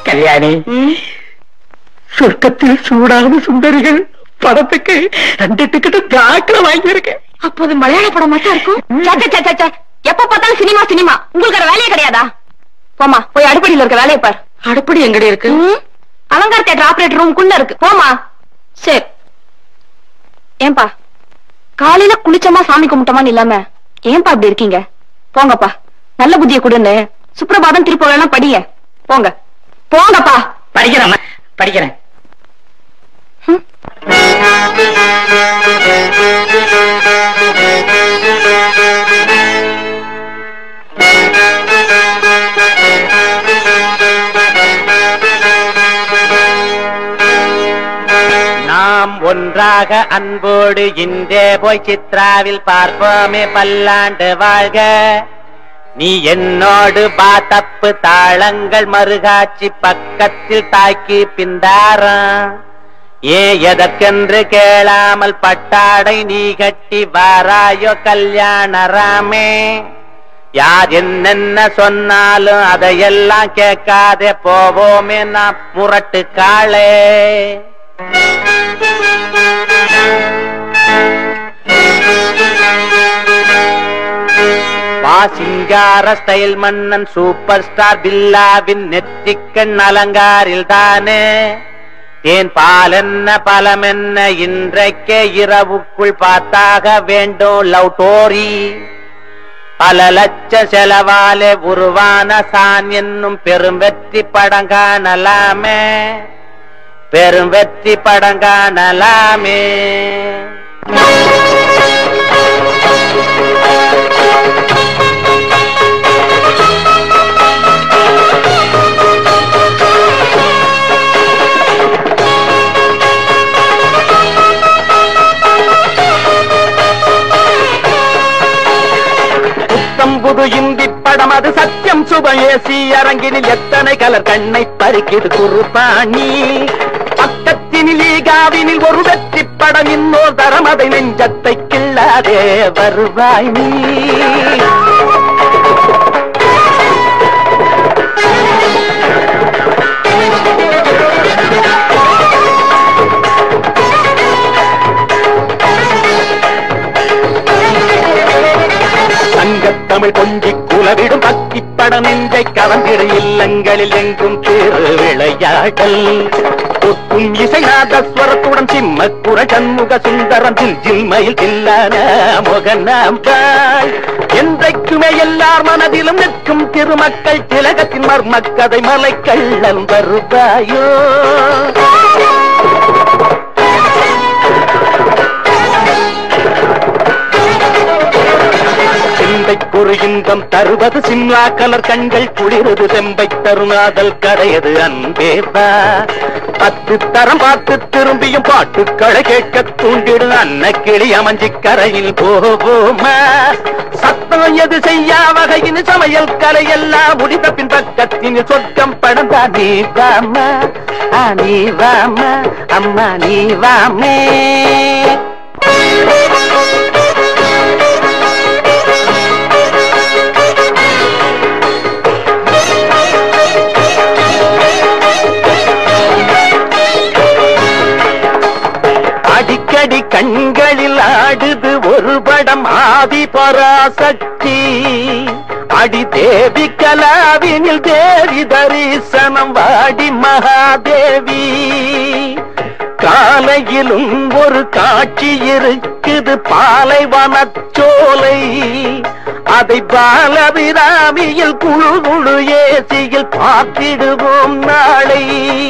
கல்யாணி ம், சொர்க்கத்தில் சூடான சுந்தரிகள் படத்துக்கு ரெண்டு டிக்கெட்டு பிளாக்ல வாங்கியிருக்கேன் அப்போ அது மலையாள படம் மட்டும் இருக்கும் சே, சே, சே, சே, சே. எப்ப பார்த்தாலும் சினிமா சினிமா உங்களுக்கு வேற வேலையே கிடையாதா போமா போய் அடுப்படியில இருக்க வேலையை பார் அடுப்படி எங்கடி இருக்கு ம், அலங்கார் தேட்டர் ஆபரேட்டர் ரூம்குள்ள இருக்கு போமா சரி ஏன்பா காலையில குளிச்சமா சாமி கும்பிட்டோமான்னு இல்லாம ஏன்பா இப்படி இருக்கீங்க போங்கப்பா நல்ல புத்திய கொடுன்னு சுப்ரபாதம் திருப்பலாம் படிய போங்க போங்கப்பா படிக்கிறேன் படிக்கிறேன் நாம் ஒன்றாக அன்போடு இன்றே போய் சித்ராவில் பார்ப்போமே பல்லாண்டு வாழ்க நீ என்னோடு பா தப்பு தாளங்கள் மறுகாட்சி பக்கத்தில் தாக்கி பிந்தாரம் ஏ எதற்கென்று கேளாமல் பட்டாடை நீ கட்டி வாராயோ கல்யாணராமே யார் என்னென்ன சொன்னாலும் அதையெல்லாம் கேட்காதே போவோமே நாம் முரட்டு காளே வா சிங்கார ஸ்டைல் மன்னன் சூப்பர் ஸ்டார் பில்லாவின் நெற்றிக்கண் அலங்காரில் தானே தேன் பால் என்ன பலம் என்ன இன்றைக்கே இரவுக்குள் பார்த்தாக வேண்டும் லவ் டோரி பல லட்ச செலவாலே உருவான சான் என்னும் பெரும் வெற்றி படம் காணலாமே பெரும் வெற்றி படம் காணலாமே புத்தம் புது இந்தி படம் அது சத்தியம் சுபயேசி அரங்கினில் எத்தனை கலர் கண்ணை பறிக்குது குருபாணி பக்கத்தினில் ஈகாவினில் ஒரு வெற்றி படம் இன்னொரு தரம் அதை நெஞ்சத்தை கிள்ளாதே வருவாய் நீ சங்கத்தமிழ் கொஞ்சி குலவிடும் பக்தி படம் நெஞ்சை கவர்ந்திடு இல்லங்களில் எங்கும் திரு விளையாடல் கொட்டும் இசைநாதஸ்வரத்துடன் சிம்ம குர சண்முக சுந்தரம் ஜில் ஜில்மையில் தில்லான முகநாம்பாள் என்றைக்குமே எல்லார் மனதிலும் நிற்கும் திருமக்கள் திலகத்தின் மர்மக்கதை மலை கள்ளன் வருவாயோ சிந்தைக்கொரு இன்பம் தருவது சிம்லா கலர் கண்கள் குளிரது செம்பை தருணாதல் கரையது அன்பேவா பத்து தரம் பார்த்து திரும்பியும் பாட்டுக்களை கேட்க தூண்டிடு அன்ன கிளி அமைஞ்சி கரையில் போவோமா சத்தம் எது செய்யா வகையின் சமையல் கலை எல்லாம் முடிந்த பின் பக்கத்தின் சொர்க்கம் படந்தா நீ வாமா ஆ, நீ வாமா அம்மா நீ வாமே அடிக்கடி கண்களில் ஆடுது ஒரு படம் ஆதி பராசக்தி அடி தேவி கலாவினில் தேவி தரிசனம் வாடி மகாதேவி காலையிலும் ஒரு காட்சி இருக்குது பாலைவனச்சோலை அதை பாலபிராமியில் குழு குழு ஏசியில் பார்த்திடுவோம் நாளை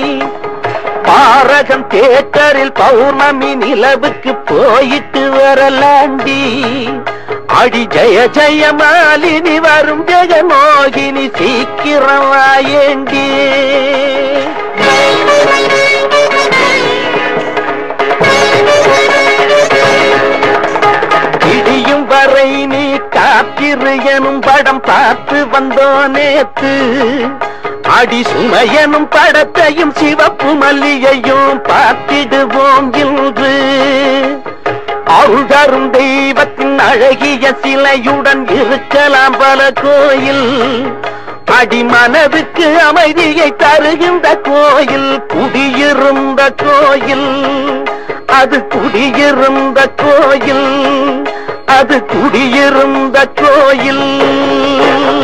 பாரகம் தேட்டரில் பௌர்ணமி நிலவுக்கு போயிட்டு வரலாண்டி அடி ஜெய ஜெய மாலினி வரும் ஜெகமோகினி சீக்கிரம் வாயேண்டி இடியும் வரை நீ காத்திரு எனும் படம் பார்த்து வந்தோம் நேத்து அடி சுமையனும் படத்தையும் சிவப்பு மல்லிகையும் பார்த்திடுவோம் இன்று அருள்தரும் தெய்வத்தின் அழகிய சிலையுடன் இருக்கலாம் பல கோயில் அடிமனதுக்கு அமைதியை தருகின்ற கோயில் குடியிருந்த கோயில் அது குடியிருந்த கோயில் அது குடியிருந்த கோயில்